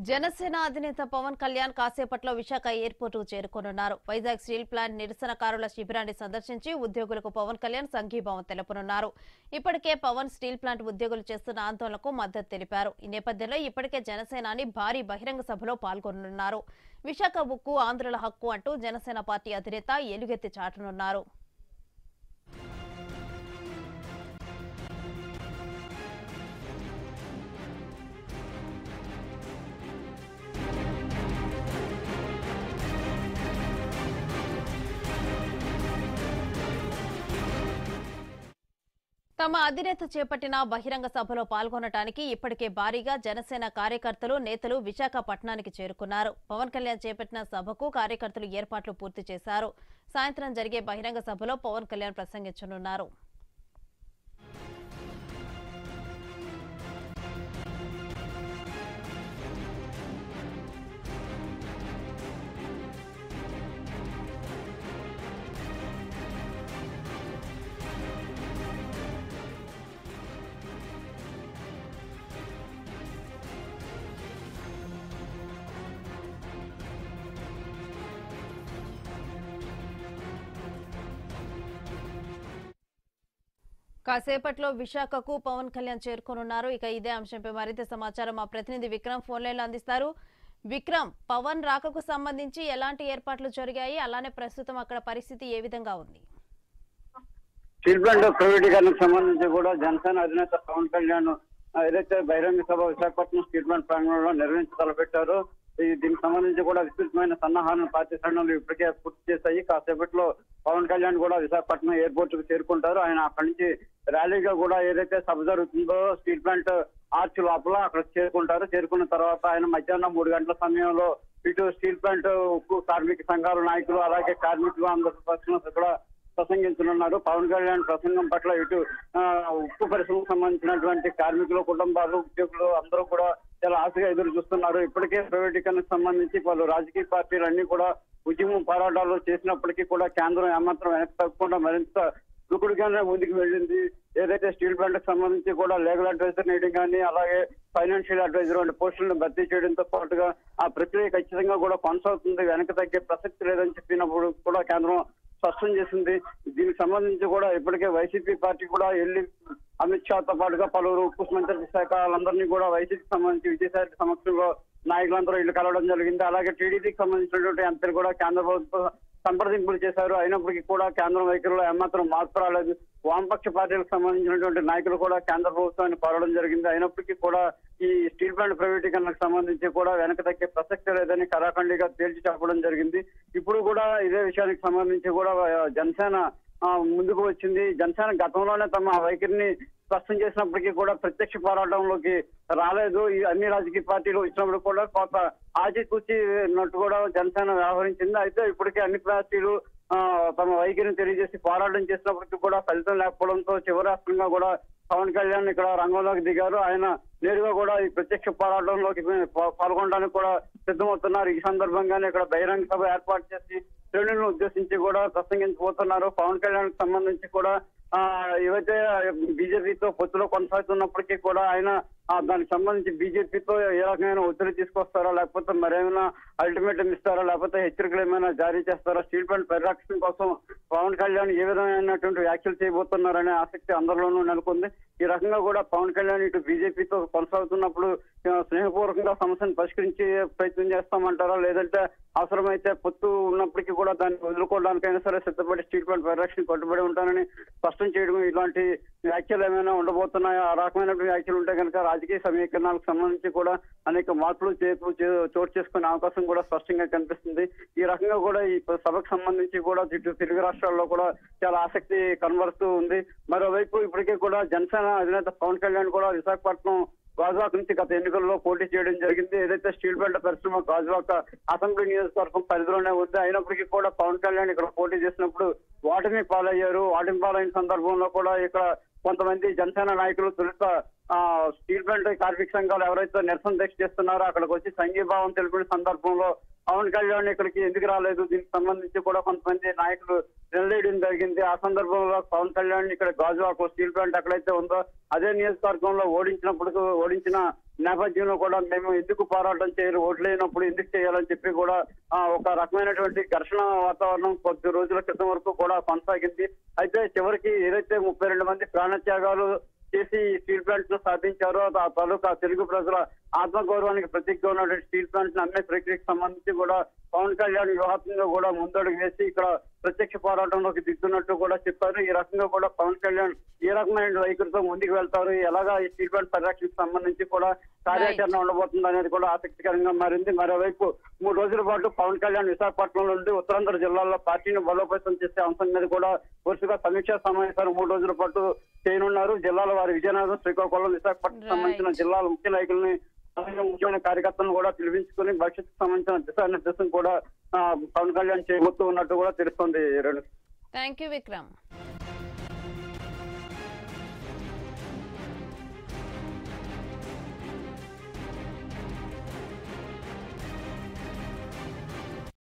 జనసేన అధినేత పవన్ కళ్యాణ్ కాసేపట్లో విశాఖ ఎయిర్పోర్ట్ కు చేరుకోనున్నారు వైజాగ్ స్టీల్ ప్లాంట్ నిరసనకారుల శిబిరాన్ని సందర్శించి ఉద్యోగులకు పవన్ కళ్యాణ్ సంఘీభావం తెలుపనున్నారు ఇప్పటికే పవన్ స్టీల్ ప్లాంట్ ఉద్యోగులు చేస్తున్న ఆందోళనకు మద్దతు తెలిపారు ఈ నేపథ్యంలో ఇప్పటికే జనసేనాని భారీ బహిరంగ సభలో పాల్గొననున్నారు విశాఖ ఉక్కు ఆంధ్రుల హక్కు అంటూ జనసేన పార్టీ అధినేత ఎలుగెత్తి చాటనున్నారు తమ అధినేత చేపట్టిన బహిరంగ సభలో పాల్గొనటానికి ఇప్పటికే భారీగా జనసేన కార్యకర్తలు నేతలు విశాఖపట్నానికి చేరుకున్నారు పవన్ కళ్యాణ్ చేపట్టిన సభకు కార్యకర్తలు ఏర్పాట్లు పూర్తి చేశారు సాయంత్రం జరిగే బహిరంగ సభలో పవన్ కళ్యాణ్ ప్రసంగించనున్నారు కాసేపట్లో విశాఖకు పవన్ కళ్యాణ్ చేరుకోనున్నారు ఇక ఇదే అంశంపై మరింత సమాచారం మా ప్రతినిధి విక్రమ్ ఫోన్ లైన్లో అందిస్తారు విక్రమ్ పవన్ రాకకు సంబంధించి ఎలాంటి ఏర్పాట్లు జరిగాయి అలానే ప్రస్తుతం అక్కడ పరిస్థితి ఏ విధంగా ఉంది స్టీల్ ప్లాంట్ ప్రైవేటీకరణకు సంబంధించి కూడా జనసేన అధినేత పవన్ కళ్యాణ్ ఆ, ఏదైతే బహిరంగ సభ విశాఖపట్నం స్టీల్ ప్లాంట్ ప్రాంగణంలో నిర్వహించి తలపెట్టారో ఈ దీనికి సంబంధించి కూడా విస్తృతమైన సన్నాహాలను పార్టీ శ్రేణులు ఇప్పటికే పూర్తి చేశాయి కాసేపట్లో పవన్ కళ్యాణ్ కూడా విశాఖపట్నం ఎయిర్పోర్ట్ కు చేరుకుంటారు ఆయన అక్కడి నుంచి ర్యాలీగా కూడా ఏదైతే సభ జరుగుతుందో స్టీల్ ప్లాంట్ ఆర్చ్ లోపల అక్కడ చేరుకుంటారు చేరుకున్న తర్వాత ఆయన మధ్యాహ్నం మూడు గంటల సమయంలో ఇటు స్టీల్ ప్లాంట్ ఉక్కు కార్మిక సంఘాల నాయకులు అలాగే కార్మికులు అందరి పక్షాన కూడా ప్రసంగించనున్నారు పవన్ కళ్యాణ్ ప్రసంగం పట్ల ఇటు ఆ, ఉక్కు పరిశ్రమకు సంబంధించినటువంటి కార్మికులు కుటుంబాలు ఉద్యోగులు అందరూ కూడా చాలా ఆశగా ఎదురు చూస్తున్నారు ఇప్పటికే ప్రైవేటీకరణకు సంబంధించి పలు రాజకీయ పార్టీలు అన్ని కూడా ఉద్యమం పోరాటాలు చేసినప్పటికీ కూడా కేంద్రం ఏమాత్రం వెనక్కి తగ్గకుండా మరింత దూకుడుగానే ముందుకు వెళ్ళింది ఏదైతే స్టీల్ ప్లాంట్ కి సంబంధించి కూడా లీగల్ అడ్వైజర్ నేయడం కానీ అలాగే ఫైనాన్షియల్ అడ్వైజర్ వంటి పోస్టులను భర్తీ చేయడంతో పాటుగా ఆ ప్రక్రియ ఖచ్చితంగా కూడా కొనసాగుతుంది వెనక తగ్గే ప్రసక్తి లేదని చెప్పినప్పుడు కూడా కేంద్రం స్పష్టం చేసింది దీనికి సంబంధించి కూడా ఇప్పటికే వైసీపీ పార్టీ కూడా వెళ్ళి అమిత్ షాతో పాటుగా పలువురు ఉక్కు మంత్రి శాఖ వాళ్ళందరినీ కూడా వైసీపీకి సంబంధించి విజయసాయి సమక్షంలో నాయకులందరూ ఇల్లు కలవడం జరిగింది అలాగే టీడీపీకి సంబంధించినటువంటి ఎంపీలు కూడా కేంద్ర ప్రభుత్వం సంప్రదింపులు చేశారు అయినప్పటికీ కూడా కేంద్రం వైఖరిలో ఏమాత్రం మార్పు రాలేదు వామపక్ష పార్టీలకు సంబంధించినటువంటి నాయకులు కూడా కేంద్ర ప్రభుత్వాన్ని కోరడం జరిగింది అయినప్పటికీ కూడా ఈ స్టీల్ ప్లాంట్ ప్రైవేటీకరణకు సంబంధించి కూడా వెనక తగ్గే ప్రసక్తి లేదని కరాఖండిగా తేల్చి చెప్పడం జరిగింది ఇప్పుడు కూడా ఇదే విషయానికి సంబంధించి కూడా ఆ, జనసేన ఆ, ముందుకు వచ్చింది జనసేన గతంలోనే తమ వైఖరిని స్పష్టం చేసినప్పటికీ కూడా ప్రత్యక్ష పోరాటంలోకి రాలేదు ఈ అన్ని రాజకీయ పార్టీలు వచ్చినప్పుడు కూడా కొంత ఆచితూచినట్టు కూడా జనసేన వ్యవహరించింది అయితే ఇప్పటికే అన్ని పార్టీలు ఆ, తమ వైఖరిని తెలియజేసి పోరాటం చేసినప్పటికీ కూడా ఫలితం లేకపోవడంతో చివరి అస్త్రంగా కూడా పవన్ కళ్యాణ్ ఇక్కడ రంగంలోకి దిగారు ఆయన నేరుగా కూడా ఈ ప్రత్యక్ష పోరాటంలోకి పా- పాల్గొనడానికి కూడా సిద్ధమవుతున్నారు ఈ సందర్భంగానే ఇక్కడ బహిరంగ సభ ఏర్పాటు చేసి శ్రేణులను ఉద్దేశించి కూడా ప్రసంగించబోతున్నారు పవన్ కళ్యాణ్ కి సంబంధించి కూడా ఆ ఏవైతే బీజేపీతో పొత్తులో కొనసాగుతున్నప్పటికీ కూడా ఆయన ఆ, దానికి సంబంధించి బీజేపీతో ఏ రకమైన ఒత్తిడి తీసుకొస్తారా లేకపోతే మరేమైనా అల్టిమేటం ఇస్తారా లేకపోతే హెచ్చరికలు ఏమైనా జారీ చేస్తారా స్టీల్ ప్లాంట్ పరిరక్షణ కోసం పవన్ కళ్యాణ్ ఏ విధమైనటువంటి వ్యాఖ్యలు చేయబోతున్నారనే ఆసక్తి అందరిలోనూ నెలకొంది ఈ రకంగా కూడా పవన్ కళ్యాణ్ ఇటు బీజేపీతో కొనసాగుతున్నప్పుడు ఆ, స్నేహపూర్వకంగా సమస్యను పరిష్కరించే ప్రయత్నం చేస్తామంటారా లేదంటే అవసరమైతే పొత్తు ఉన్నప్పటికీ కూడా దాన్ని వదులుకోవడానికైనా సరే సిద్ధపడి స్టీల్ ప్లాంట్ పరిరక్షణ కట్టుబడి ఉంటానని స్పష్టం చేయడం ఇలాంటి వ్యాఖ్యలు ఏమైనా ఉండబోతున్నాయా ఆ రకమైనటువంటి వ్యాఖ్యలు ఉంటే కనుక రాజకీయ సమీకరణాలకు సంబంధించి కూడా అనేక మార్పులు చేర్పులు చే- చోటు చేసుకునే అవకాశం కూడా స్పష్టంగా కనిపిస్తుంది ఈ రకంగా కూడా ఈ సభకు సంబంధించి కూడా ఇటు తెలుగు రాష్ట్రాల్లో కూడా చాలా ఆసక్తి కనబరుస్తూ ఉంది మరోవైపు ఇప్పటికే కూడా జనసేన అధినేత పవన్ కళ్యాణ్ కూడా విశాఖపట్నం గాజువాక్ నుంచి గత ఎన్నికల్లో పోటీ చేయడం జరిగింది ఏదైతే స్టీల్ ప్లాంట్ పరిశ్రమ గాజువాక్ అసెంబ్లీ నియోజకవర్గం పరిధిలోనే ఉంది అయినప్పటికీ కూడా పవన్ కళ్యాణ్ ఇక్కడ పోటీ చేసినప్పుడు ఓటమి పాలయ్యారు ఓటమి పాలైన సందర్భంలో కూడా ఇక్కడ కొంతమంది జనసేన నాయకులు తొలుత ఆ స్టీల్ ప్లాంట్ కార్మిక సంఘాలు ఎవరైతే నిరసన దీక్ష చేస్తున్నారో అక్కడికి వచ్చి సంఘీభావం తెలిపిన సందర్భంలో పవన్ కళ్యాణ్ ఇక్కడికి ఎందుకు రాలేదు దీనికి సంబంధించి కూడా కొంతమంది నాయకులు నిలదీయడం జరిగింది ఆ సందర్భంలో పవన్ కళ్యాణ్ ఇక్కడ గాజువాకు స్టీల్ ప్లాంట్ ఎక్కడైతే ఉందో అదే నియోజకవర్గంలో ఓడించినప్పుడు ఓడించిన నేపథ్యంలో కూడా మేము ఎందుకు పోరాటం చేయాలి ఓట్లు లేనప్పుడు ఎందుకు చేయాలని చెప్పి కూడా ఆ, ఒక రకమైనటువంటి ఘర్షణ వాతావరణం కొద్ది రోజుల క్రితం వరకు కూడా కొనసాగింది అయితే చివరికి ఏదైతే ముప్పై రెండు మంది ప్రాణత్యాగాలు చేసి ఈ స్టీల్ ప్లాంట్ ను స్థాపించారో ఆ తాలూకా తెలుగు ప్రజల ఆత్మగౌరవానికి ప్రతీకగా ఉన్నటువంటి స్టీల్ ప్లాంట్ ను అమ్మే ప్రక్రియకు సంబంధించి కూడా పవన్ కళ్యాణ్ వ్యూహాత్మకంగా కూడా ముందడుగు వేసి ఇక్కడ ప్రత్యక్ష పోరాటంలోకి దిగుతున్నట్టు కూడా చెప్పారు ఈ రకంగా కూడా పవన్ కళ్యాణ్ ఏ రకమైన వైఖరితో ముందుకు వెళ్తారు ఎలాగా ఈ స్టీల్ ప్లాంట్ పరిరక్షణకు సంబంధించి కూడా కార్యాచరణ ఉండబోతుంది అనేది కూడా ఆసక్తికరంగా మారింది మరోవైపు మూడు రోజుల పాటు పవన్ కళ్యాణ్ విశాఖపట్నం నుండి ఉత్తరాంధ్ర జిల్లాల్లో పార్టీని బలోపేతం చేసే అంశం మీద కూడా వరుసగా సమీక్షా సమావేశాలు మూడు రోజుల పాటు చేయనున్నారు జిల్లాల వారి విజయనగరం శ్రీకాకుళం విశాఖపట్నం సంబంధించిన Right. జిల్లాల ముఖ్య నాయకుల్ని అలాగే ముఖ్యమైన కార్యకర్తలను కూడా పిలిపించుకుని భవిష్యత్తుకు సంబంధించిన దిశానిర్దేశం కూడా ఆ, పవన్ కళ్యాణ్ చేయబోతూ ఉన్నట్టు కూడా తెలుస్తుంది రేణు థ్యాంక్ యూ విక్రమ్